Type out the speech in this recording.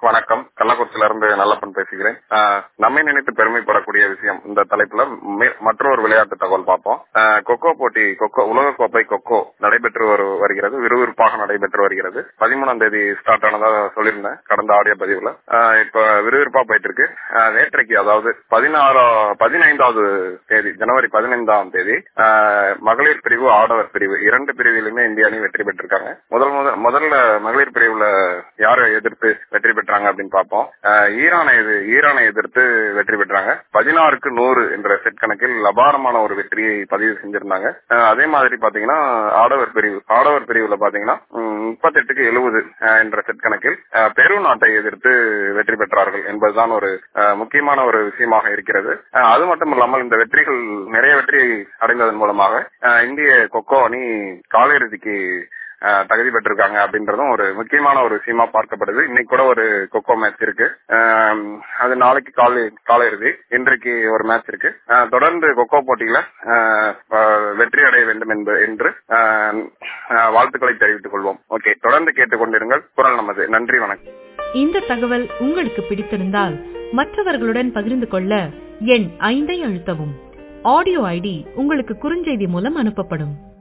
வணக்கம் கள்ளக்குறிச்சியில இருந்து நல்லப்பன் பேசுகிறேன் ஆஹ் நம்மை நினைத்து பெருமைப்படக்கூடிய விஷயம் இந்த தலைப்புல மே- மற்றொரு விளையாட்டு தகவல் பார்ப்போம் ஆஹ் கொக்கோ போட்டி கொக்கோ உலகக்கோப்பை கொக்கோ நடைபெற்று வரு- வருகிறது விறுவிறுப்பாக நடைபெற்று வருகிறது பதிமூணாம் தேதி ஸ்டார்ட் ஆனதா சொல்லியிருந்தேன் கடந்த ஆடியோ பதிவுல ஆஹ் இப்ப விறுவிறுப்பா போயிட்டு இருக்கு ஆஹ் நேற்றைக்கு அதாவது பதினாறா பதினைந்தாவது தேதி ஜனவரி பதினைந்தாம் தேதி ஆஹ் மகளிர் பிரிவு ஆடவர் பிரிவு இரண்டு பிரிவிலுமே இந்திய அணி வெற்றி பெற்றிருக்காங்க முதல் முதல் முதல்ல மகளிர் பிரிவுல யாரை எதிர்த்து வெற்றி பெற்றாங்க அப்படின்னு பார்ப்போம் ஆஹ் ஈரானை எது- ஈரானை எதிர்த்து வெற்றி பெற்றாங்க பதினாறுக்கு நூறு என்ற செட் கணக்கில் அபாரமான ஒரு வெற்றியை பதிவு செஞ்சிருந்தாங்க ஆஹ் அதே மாதிரி பாத்தீங்கன்னா ஆடவர் பிரிவு ஆடவர் பிரிவுல பாத்தீங்கன்னா முப்பத்தெட்டுக்கு எழுபது என்ற செட் கணக்கில் ஆஹ் பெரு நாட்டை எதிர்த்து வெற்றி பெற்றார்கள் என்பதுதான் ஒரு ஆஹ் முக்கியமான ஒரு விஷயமாக இருக்கிறது ஆஹ் அது மட்டும் இல்லாமல் இந்த வெற்றிகள் நிறைய வெற்றி அடைந்ததன் மூலமாக ஆஹ் இந்திய கொக்கோ அணி காலிறுதிக்கு ஆஹ் தகுதி பெற்றிருக்காங்க அப்படின்றதும் ஒரு முக்கியமான ஒரு விஷயமா பார்க்கப்படுது இன்னைக்கு கூட ஒரு கொக்கோ மேட்ச் இருக்கு ஆஹ் அது நாளைக்கு காலை காலை இறுதி இன்றைக்கு ஒரு மேட்ச் இருக்கு ஆஹ் தொடர்ந்து கொக்கோ போட்டியில ஆஹ் ஆஹ் வெற்றி அடைய வேண்டும் என்ப- என்று ஆஹ் ஆஹ் வாழ்த்துக்களை தெரிவித்துக் கொள்வோம் ஓகே தொடர்ந்து கேட்டுக்கொண்டிருங்கள் குரல் நமது நன்றி வணக்கம் இந்த தகவல் உங்களுக்கு பிடித்திருந்தால் மற்றவர்களுடன் பகிர்ந்து கொள்ள எண் ஐந்தை அழுத்தவும் ஆடியோ ஐடி உங்களுக்கு குறுஞ்செய்தி மூலம் அனுப்பப்படும்